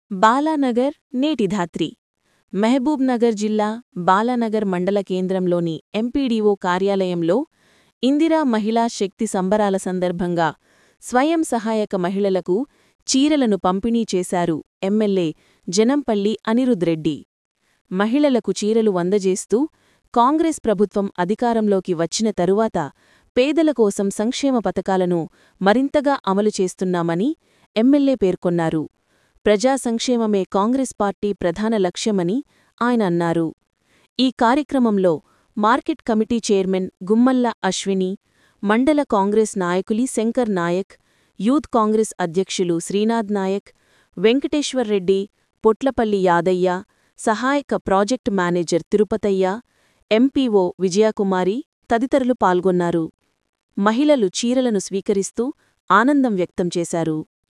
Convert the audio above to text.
బాలానగర్ నేటి ధాత్రి మహబూబ్ నగర్ జిల్లా బాలానగర్ మండల కేంద్రంలోని ఎంపీడీఓ కార్యాలయంలో ఇందిరా మహిళా శక్తి సంబరాల సందర్భంగా స్వయం సహాయక మహిళలకు చీరలను పంపిణీ చేశారు ఎమ్మెల్యే జనంపల్లి అనిరుద్రెడ్డి మహిళలకు చీరలు అందజేస్తూ కాంగ్రెస్ ప్రభుత్వం అధికారంలోకి వచ్చిన తరువాత పేదల కోసం సంక్షేమ పథకాలను మరింతగా అమలు చేస్తున్నామని ఎమ్మెల్యే పేర్కొన్నారు ప్రజా సంక్షేమమే కాంగ్రెస్ పార్టీ ప్రధాన లక్ష్యమని ఆయన అన్నారు ఈ కార్యక్రమంలో market committee chairman Gummalla Ashwini మండల కాంగ్రెస్ నాయకులి శంకర్ నాయక్ యూత్ కాంగ్రెస్ అధ్యక్షులు శ్రీనాథ్ నాయక్ వెంకటేశ్వర్రెడ్డి పొట్లపల్లి యాదయ్య సహాయక project manager Tirupataiah MPO Vijayakumari తదితరులు పాల్గొన్నారు మహిళలు చీరలను స్వీకరిస్తూ ఆనందం వ్యక్తం చేశారు